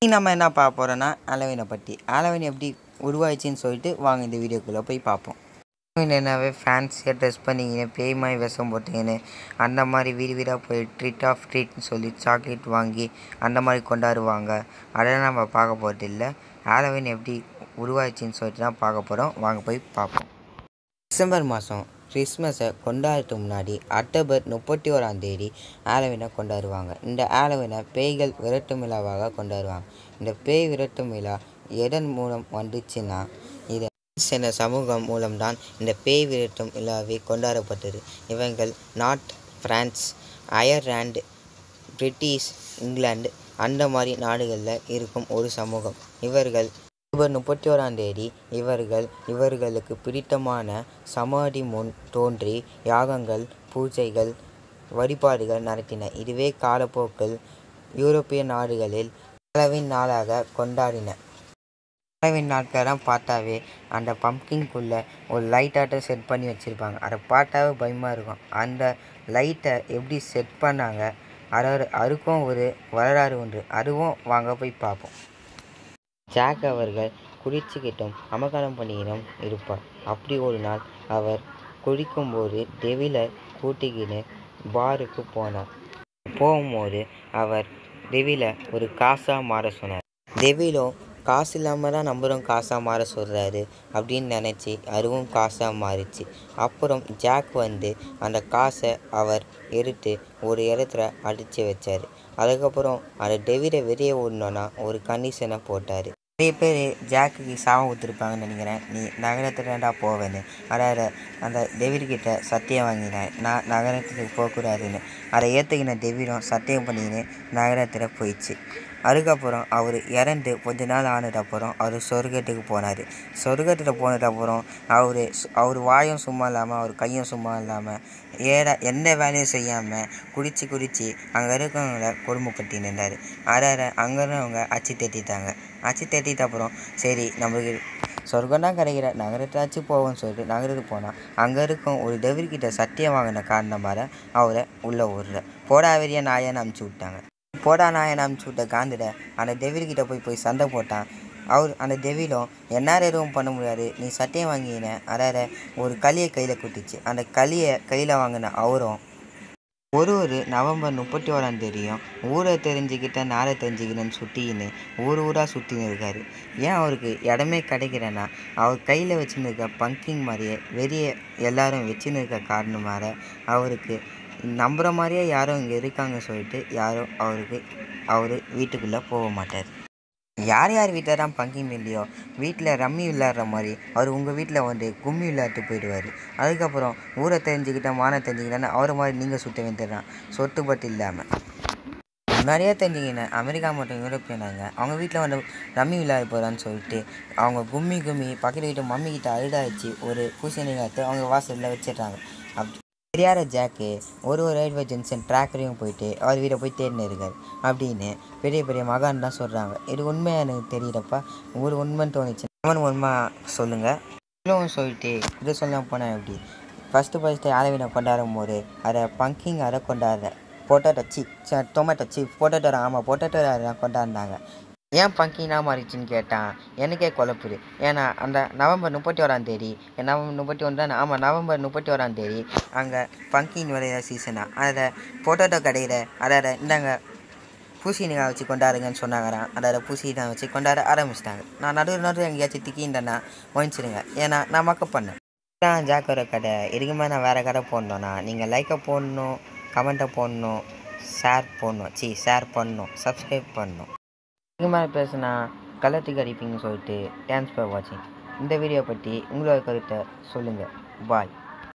இன்னைக்கு நம்ம என்ன பார்க்க போகிறோன்னா அலவினை பற்றி அலவின் எப்படி உருவாயிடுச்சின்னு சொல்லிட்டு வாங்க இந்த வீடியோக்குள்ளே போய் பார்ப்போம் அலவின் என்னவே ஃபேன்ஸியாக ட்ரெஸ் பண்ணிக்கின்னு பேய் மாதிரி விஷம் போட்டுக்கின்னு அந்த மாதிரி வீடு வீடாக போய் ட்ரீட் ஆஃப் ட்ரீட்னு சொல்லி சாக்லேட் வாங்கி அந்த மாதிரி கொண்டாடுவாங்க அதெல்லாம் நம்ம பார்க்க போகிறது இல்லை ஹாலோவின் எப்படி உருவாயிடுச்சின்னு சொல்லிட்டு தான் பார்க்க போகிறோம் வாங்க போய் பார்ப்போம் டிசம்பர் மாதம் கிறிஸ்மஸை கொண்டாடுறதுக்கு முன்னாடி அக்டோபர் முப்பத்தி ஓராம் தேதி ஆலவினை கொண்டாடுவாங்க இந்த ஆலவினை பேய்கள் விரட்டும் விழாவாக கொண்டாடுவாங்க இந்த பேய் விரட்டும் விழா எதன் மூலம் வந்துச்சுன்னா இது என்ற சமூகம் மூலம்தான் இந்த பேய் விரட்டும் விழாவை கொண்டாடப்பட்டது இவங்கள் நாட் பிரான்ஸ் அயர்லாந்து பிரிட்டிஷ் இங்கிலாந்து அந்த மாதிரி நாடுகளில் இருக்கும் ஒரு சமூகம் இவர்கள் அக்டோபர் முப்பத்தி ஓராம் தேதி இவர்கள் இவர்களுக்கு பிடித்தமான சமாதி முன் தோன்றி யாகங்கள் பூஜைகள் வழிபாடுகள் நடத்தின இதுவே காலப்போக்கில் யூரோப்பிய நாடுகளில் ஹாலோவின் நாளாக கொண்டாடின ஹாலோவின் நாட்களெல்லாம் பார்த்தாவே அந்த பம்கின்குள்ளே ஒரு லைட்டாட்டம் செட் பண்ணி வச்சுருப்பாங்க அதை பார்த்தாவே பயமாக இருக்கும் அந்த லைட்டை எப்படி செட் பண்ணாங்க அதோட அதுக்கும் ஒரு வரலாறு உண்டு அதுவும் வாங்க போய் பார்ப்போம் ஜாக் அவர்கள் குடிச்சுக்கிட்டும் அமகலம் பண்ணிக்கிட்டும் இருப்பார் அப்படி ஒரு நாள் அவர் குடிக்கும்போது டெவிலை கூட்டிக்கின்னு பாருக்கு போனார் போகும்போது அவர் டெவிலை ஒரு காசாக மாற சொன்னார் டெவிலும் காசு இல்லாமல் தான் நம்மளும் காசாக மாற சொல்கிறாரு அப்படின்னு நினச்சி அதுவும் காசாக மாறிச்சு அப்புறம் ஜாக் வந்து அந்த காசை அவர் எடுத்து ஒரு இடத்துல அடித்து வச்சார் அதுக்கப்புறம் அந்த டெவிலை வெளியே விடணுன்னா ஒரு கண்டிஷனை போட்டார் நிறைய பேர் ஜாக்குக்கு சாபம் கொடுத்துருப்பாங்கன்னு நினைக்கிறேன் நீ நகரத்துலடா போவேன்னு அதாவது அந்த டெவில்கிட்ட சத்தியம் வாங்கினேன் நான் நகரத்துக்கு போகக்கூடாதுன்னு அதை ஏற்றுக்கின டெவிலும் சத்தியம் பண்ணிக்கின்னு நகரத்தில் போயிடுச்சு அதுக்கப்புறம் அவர் இறந்து கொஞ்ச நாள் ஆனதுக்கப்புறம் அவர் சொர்க்கத்துக்கு போனார் சொர்க்கத்தில் போனதுக்கப்புறம் அவர் அவர் வாயும் சும்மா இல்லாமல் அவர் கையும் சும்மா இல்லாமல் ஏற எந்த வேலையும் செய்யாமல் குடிச்சு குடிச்சு அங்கே இருக்கவங்கள கொடுமைப்பட்டு நின்றார் அதாவது அங்கே இருந்தவங்க அச்சு தட்டிட்டாங்க அச்சு தட்டிட்ட அப்புறம் சரி நம்மளுக்கு சொர்க்கம் தான் கிடைக்கிற நகரத்தாச்சும் போவோம்னு சொல்லிட்டு நகரத்துக்கு போனால் அங்கே இருக்கும் ஒரு டெவில்கிட்ட சத்தியம் வாங்கின காரணமாக அவரை உள்ளே விடுற போடாவரியா நாயன்னு அமுச்சு விட்டாங்க போடா நாயன் அமுச்சு விட்ட காந்திட அந்த டெவில்கிட்ட போய் போய் சண்டை போட்டான் அவர் அந்த டெவிலும் என்னால் எதுவும் பண்ண முடியாது நீ சட்டையை வாங்கின அதாவது ஒரு களியை கையில் குட்டிச்சு அந்த களியை கையில் வாங்கின அவரும் ஒரு ஒரு நவம்பர் முப்பத்தி ஓராம் தேதியும் ஊரை தெரிஞ்சுக்கிட்ட நாரை தெரிஞ்சுக்கிட்டேன்னு சுட்டின்னு ஊர் ஊராக சுற்றின்னு இருக்காரு ஏன் அவருக்கு இடமே கிடைக்கிறேன்னா அவர் கையில் வச்சுன்னு இருக்க பங்கிங் மாதிரியே வெளியே எல்லாரும் வச்சுன்னு இருக்க காரணமாக அவருக்கு நம்புகிற மாதிரியே யாரும் இங்கே இருக்காங்க சொல்லிட்டு யாரும் அவருக்கு அவர் வீட்டுக்குள்ளே போக மாட்டார் யார் யார் வீட்டில் தான் பங்கிங் இல்லையோ வீட்டில் ரம்மி விளையாடுற மாதிரி அவர் உங்கள் வீட்டில் வந்து கும்மி விளையாட்டு போயிடுவார் அதுக்கப்புறம் ஊரை தெரிஞ்சுக்கிட்ட மான தெரிஞ்சுக்கிட்டேன்னு அவரை மாதிரி நீங்கள் சுட்ட வேண்டியதான் சொட்டுப்பட்டு இல்லாமல் நிறைய தெரிஞ்சுக்கினேன் அமெரிக்கா மற்றும் யூரோப்பியனாங்க அவங்க வீட்டில் வந்து ரம்மி விளையாட போகிறான்னு சொல்லிட்டு அவங்க கும்மி கும்மி பக்கத்து வீட்டு மம்மி கிட்ட அழுதாச்சு ஒரு பூசணி காத்து அவங்க வாசலில் வச்சிடுறாங்க அப்படி தெரியாத ஜாக்கு ஒரு ஒரு ரயில்வே ஜங்ஷன் ட்ராக்கரையும் போயிட்டு அவர் வீட்டை போய் தேடினு இருக்கார் அப்படின்னு பெரிய பெரிய மகான் தான் சொல்கிறாங்க இது உண்மையாக எனக்கு தெரியலப்பா ஒரு உண்மைன்னு தோணுச்சு அவன் உண்மை சொல்லுங்கள் இன்னும் சொல்லிட்டு இது சொல்ல போனால் எப்படி ஃபஸ்ட்டு ஃபஸ்ட்டு ஆலவினை கொண்டாடும் போது அதை பங்கிங் அதை கொண்டாடுற potato chip tomato chip potato ஆமாம் பொட்டேட்டோ தான் கொண்டாடினாங்க ஏன் பங்கினா மாறிச்சுன்னு கேட்டான் எனக்கே குழப்புது ஏன்னா அந்த நவம்பர் முப்பத்தி ஓராம் தேதி நவம்பர் முப்பத்தி ஒன்று தானே ஆமாம் நவம்பர் முப்பத்தி ஓராம் தேதி அங்கே பங்கின் விளையிற சீசனாக அதை பொட்டேட்டோ கடையில் அதாவது இந்தாங்க பூசணிக்காய் வச்சு கொண்டாடுங்கன்னு சொன்னாங்கறான் அதாவது பூசணிக்காய் வச்சு கொண்டாட ஆரம்பிச்சிட்டாங்க நான் நடுவு நடுவு எங்கேயாச்சும் திக்கின்றேன்னா வாங்கிச்சிடுங்க ஏன்னா நான் மக்கப் பண்ணேன் தான் ஜாக்கோட கடை இதுக்கு மேலே நான் வேறு கடை போடணும்னா நீங்கள் லைக்கை போடணும் கமெண்ட்டை போடணும் ஷேர் போடணும் சி ஷேர் பண்ணணும் சப்ஸ்கிரைப் பண்ணணும் இதுக்கு மேலே பேசுனா கலத்துக்கு அடிப்பீங்கன்னு சொல்லிட்டு தேங்க்ஸ் ஃபார் வாட்சிங் இந்த வீடியோ பற்றி உங்களோட கருத்தை சொல்லுங்கள் பாய்